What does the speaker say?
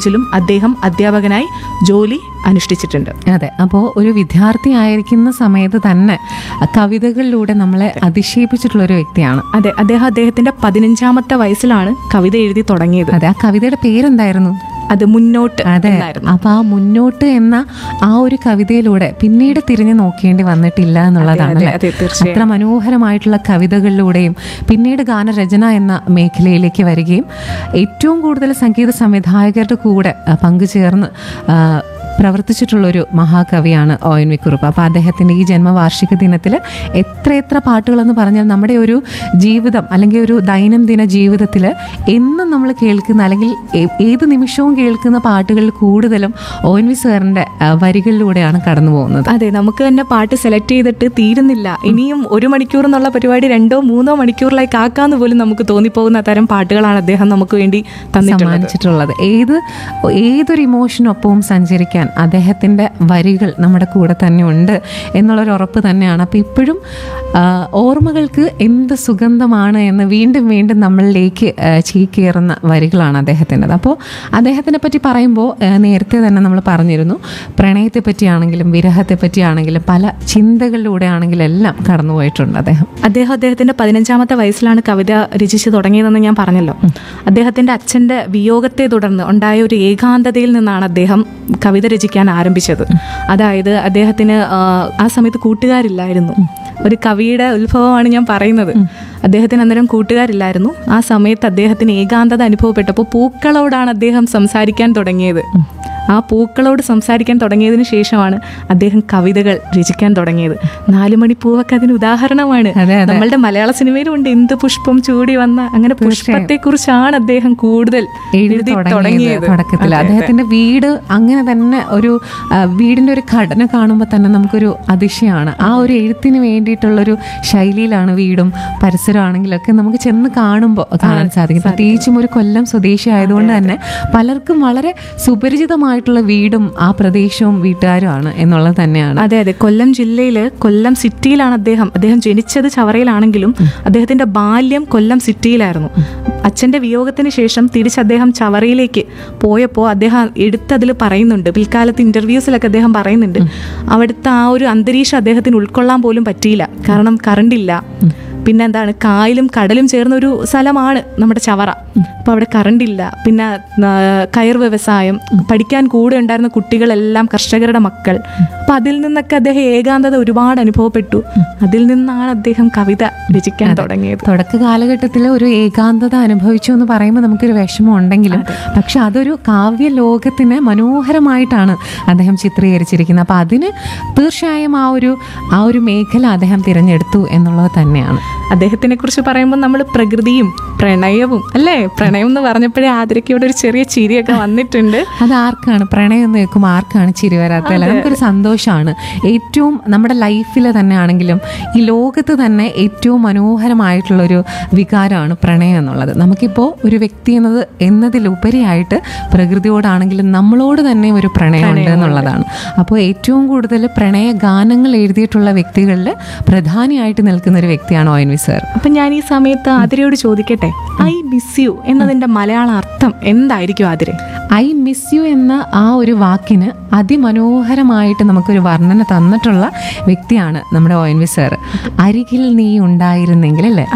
കോളേജിലും അദ്ദേഹം അധ്യാപകനായി ജോലി അനുഷ്ഠിച്ചിട്ടുണ്ട് അതെ അപ്പോൾ ഒരു വിദ്യാർത്ഥി ആയിരിക്കുന്ന സമയത്ത് തന്നെ കവിതകളിലൂടെ നമ്മളെ അതിശയിപ്പിച്ചിട്ടുള്ള ഒരു വ്യക്തിയാണ് അതെ അദ്ദേഹം അദ്ദേഹത്തിന്റെ പതിനഞ്ചാമത്തെ വയസ്സിലാണ് കവിത എഴുതി തുടങ്ങിയത് അതെ ആ കവിതയുടെ പേരെന്തായിരുന്നു അത് മുന്നോട്ട് അതെ എന്നായിരുന്നു അപ്പൊ ആ മുന്നോട്ട് എന്ന ആ ഒരു കവിതയിലൂടെ പിന്നീട് തിരിഞ്ഞു നോക്കേണ്ടി വന്നിട്ടില്ല എന്നുള്ളതാണ് അതെ, അല്ലേ? അതെ, തീർച്ചയായും. അത്ര മനോഹരമായിട്ടുള്ള കവിതകളിലൂടെയും പിന്നീട് ഗാനരചന എന്ന മേഖലയിലേക്ക് വരികയും ഏറ്റവും കൂടുതൽ സംഗീത സംവിധായകരുടെ കൂടെ ആ, പങ്കുചേർന്ന് ആ, പ്രവർത്തിച്ചിട്ടുള്ളൊരു മഹാകവിയാണ് ഒ എൻ വി കുറുപ്പ് അപ്പോൾ അദ്ദേഹത്തിൻ്റെ ഈ ജന്മവാർഷിക ദിനത്തിൽ എത്രയെത്ര പാട്ടുകളെന്ന് പറഞ്ഞാൽ നമ്മുടെ ഒരു ജീവിതം അല്ലെങ്കിൽ ഒരു ദൈനംദിന ജീവിതത്തിൽ എന്നും നമ്മൾ കേൾക്കുന്ന അല്ലെങ്കിൽ ഏ- ഏത് നിമിഷവും കേൾക്കുന്ന പാട്ടുകളിൽ കൂടുതലും ഒ എൻ വി സാറിൻ്റെ ആ, വരികളിലൂടെയാണ് കടന്നു പോകുന്നത് അതെ നമുക്ക് തന്നെ പാട്ട് സെലക്ട് ചെയ്തിട്ട് തീരുന്നില്ല ഇനിയും ഒരു മണിക്കൂർ എന്നുള്ള പരിപാടി രണ്ടോ മൂന്നോ മണിക്കൂറിലേക്ക് ആക്കാന്ന് പോലും നമുക്ക് തോന്നിപ്പോകുന്ന തരം പാട്ടുകളാണ് അദ്ദേഹം നമുക്ക് വേണ്ടി തന്നിട്ടുള്ളത് സമ്മാനിച്ചിട്ടുള്ളത് ഏത് ഏതൊരു ഇമോഷനൊപ്പവും സഞ്ചരിക്കാൻ അദ്ദേഹത്തിൻ്റെ വരികൾ നമ്മുടെ കൂടെ തന്നെ ഉണ്ട് എന്നുള്ളൊരു ഉറപ്പ് തന്നെയാണ് അപ്പോൾ ഇപ്പോഴും ആ, ഓർമ്മകൾക്ക് എന്ത് സുഗന്ധമാണ് എന്ന് വീണ്ടും വീണ്ടും നമ്മളിലേക്ക് ആ, ചീക്കേറുന്ന വരികളാണ് അദ്ദേഹത്തിൻ്റെത് അപ്പോൾ അദ്ദേഹത്തിനെ പറ്റി പറയുമ്പോൾ ആ, നേരത്തെ തന്നെ നമ്മൾ പറഞ്ഞിരുന്നു പ്രണയത്തെ പറ്റിയാണെങ്കിലും വിരഹത്തെ പറ്റിയാണെങ്കിലും പല ചിന്തകളിലൂടെ ആണെങ്കിലും എല്ലാം കടന്നുപോയിട്ടുണ്ട് അദ്ദേഹം അദ്ദേഹം അദ്ദേഹത്തിന്റെ പതിനഞ്ചാമത്തെ വയസ്സിലാണ് കവിത രചിച്ചു തുടങ്ങിയതെന്ന് ഞാൻ പറഞ്ഞല്ലോ അദ്ദേഹത്തിന്റെ അച്ഛന്റെ വിയോഗത്തെ തുടർന്ന് ഉണ്ടായ ഒരു ഏകാന്തതയിൽ നിന്നാണ് അദ്ദേഹം കവിത രചിക്കാൻ ആരംഭിച്ചത് അതായത് അദ്ദേഹത്തിന് ആ, ആ സമയത്ത് കൂട്ടുകാരില്ലായിരുന്നു ഒരു കവിയുടെ ഉത്ഭവമാണ് ഞാൻ പറയുന്നത് അദ്ദേഹത്തിന് അന്നേരം കൂട്ടുകാരില്ലായിരുന്നു ആ സമയത്ത് അദ്ദേഹത്തിന് ഏകാന്തത അനുഭവപ്പെട്ടപ്പോൾ പൂക്കളോടാണ് അദ്ദേഹം സംസാരിക്കാൻ തുടങ്ങിയത് ആ പൂക്കളോട് സംസാരിക്കാൻ തുടങ്ങിയതിന് ശേഷമാണ് അദ്ദേഹം കവിതകൾ രചിക്കാൻ തുടങ്ങിയത് നാലുമണി പൂവൊക്കെ അതിന് ഉദാഹരണമാണ് അതെ, അതെ. നമ്മളുടെ മലയാള സിനിമയിലും ഉണ്ട് എന്ത് പുഷ്പം ചൂടി വന്ന അങ്ങനെ പുഷ്പത്തെ കുറിച്ചാണ് അദ്ദേഹം കൂടുതൽ എഴുതി എഴുതി തുടങ്ങിയത് തുടങ്ങിയത് തുടക്കത്തിൽ അതെ, അതെ. അദ്ദേഹത്തിന്റെ വീട് അങ്ങനെ തന്നെ ഒരു ആ, വീടിന്റെ ഒരു ഘടന കാണുമ്പോൾ തന്നെ നമുക്കൊരു അതിശയമാണ് ആ ഒരു എഴുത്തിന് വേണ്ടിയിട്ടുള്ളൊരു ശൈലിയിലാണ് വീടും പരിസരമാണെങ്കിലൊക്കെ നമുക്ക് ചെന്ന് കാണുമ്പോൾ കാണാൻ സാധിക്കും പ്രത്യേകിച്ചും ഒരു കൊല്ലം സ്വദേശി ആയതുകൊണ്ട് തന്നെ പലർക്കും വളരെ സുപരിചിതമായിട്ടുള്ള വീടും ആ പ്രദേശവും വീട്ടുകാരുമാണ് എന്നുള്ളത് തന്നെയാണ് അതെ അതെ കൊല്ലം ജില്ലയില് കൊല്ലം സിറ്റിയിലാണ് അദ്ദേഹം അദ്ദേഹം ജനിച്ചത് ചവറയിലാണെങ്കിലും അദ്ദേഹത്തിന്റെ ബാല്യം കൊല്ലം സിറ്റിയിലായിരുന്നു അച്ഛന്റെ വിയോഗത്തിന് ശേഷം തിരിച്ച് അദ്ദേഹം ചവറയിലേക്ക് പോയപ്പോൾ അദ്ദേഹം എടുത്തതിൽ പറയുന്നുണ്ട് പിൽക്കാലത്ത് ഇന്റർവ്യൂസിലൊക്കെ അദ്ദേഹം പറയുന്നുണ്ട് അവിടുത്തെ ആ ഒരു അന്തരീക്ഷം അദ്ദേഹത്തിന് ഉൾക്കൊള്ളാൻ പോലും പറ്റിയില്ല കാരണം കറണ്ടില്ല പിന്നെ എന്താണ് കായലും കടലും ചേർന്ന ഒരു സ്ഥലമാണ് നമ്മുടെ ചവറ അപ്പോൾ അവിടെ കറണ്ടില്ല പിന്നെ ആ, കയർ വ്യവസായം പഠിക്കാൻ കൂടെ ഉണ്ടായിരുന്ന കുട്ടികളെല്ലാം കർഷകരുടെ മക്കൾ അപ്പം അതിൽ നിന്നൊക്കെ അദ്ദേഹം ഏകാന്തത ഒരുപാട് അനുഭവപ്പെട്ടു അതിൽ നിന്നാണ് അദ്ദേഹം കവിത രചിക്കാൻ തുടങ്ങിയത് തുടക്ക കാലഘട്ടത്തിൽ ഒരു ഏകാന്തത അനുഭവിച്ചു എന്ന് പറയുമ്പോൾ നമുക്കൊരു വിഷമം ഉണ്ടെങ്കിലും പക്ഷെ അതൊരു കാവ്യ ലോകത്തിന് മനോഹരമായിട്ടാണ് അദ്ദേഹം ചിത്രീകരിച്ചിരിക്കുന്നത് അപ്പം അതിന് തീർച്ചയായും ആ ഒരു ആ ഒരു മേഖല അദ്ദേഹം തിരഞ്ഞെടുത്തു എന്നുള്ളത് തന്നെയാണ് അദ്ദേഹത്തിനെ കുറിച്ച് പറയുമ്പോൾ നമ്മൾ പ്രകൃതിയും പ്രണയവും അല്ലേ പ്രണയം എന്ന് പറഞ്ഞപ്പോഴേ ആതിരയ്ക്ക് ഇവിടെ ഒരു ചെറിയ ചിരിയൊക്കെ വന്നിട്ടുണ്ട് അത് ആർക്കാണ് പ്രണയം എന്ന് കേൾക്കുമ്പോൾ ആർക്കാണ് ചിരി വരാത്തല്ല നമുക്കൊരു സന്തോഷമാണ് ഏറ്റവും നമ്മുടെ ലൈഫിൽ തന്നെ ആണെങ്കിലും ഈ ലോകത്ത് തന്നെ ഏറ്റവും മനോഹരമായിട്ടുള്ളൊരു വികാരമാണ് പ്രണയം എന്നുള്ളത് നമുക്കിപ്പോൾ ഒരു വ്യക്തി എന്നത് എന്നതിലുപരിയായിട്ട് പ്രകൃതിയോടാണെങ്കിലും നമ്മളോട് തന്നെ ഒരു പ്രണയമുണ്ട് എന്നുള്ളതാണ് അപ്പോൾ ഏറ്റവും കൂടുതൽ പ്രണയ ഗാനങ്ങൾ എഴുതിയിട്ടുള്ള വ്യക്തികളിൽ പ്രധാനിയായിട്ട് നിൽക്കുന്ന ഒരു വ്യക്തിയാണ് ഒ എൻ വി സാർ അപ്പം ഞാൻ ഈ സമയത്ത് ആതിരയോട് ചോദിക്കട്ടെ ഐ മിസ് യു എന്നതിന്റെ മലയാള അർത്ഥം എന്തായിരിക്കും ആതിരെ ഐ മിസ് യു എന്ന ആ ഒരു വാക്കിന് അതിമനോഹരമായിട്ട് നമുക്കൊരു വർണ്ണന തന്നിട്ടുള്ള വ്യക്തിയാണ് നമ്മുടെ ഒ എൻ വി സാർ അരികിൽ നീ ഉണ്ടായിരുന്നെങ്കിൽ അല്ലേ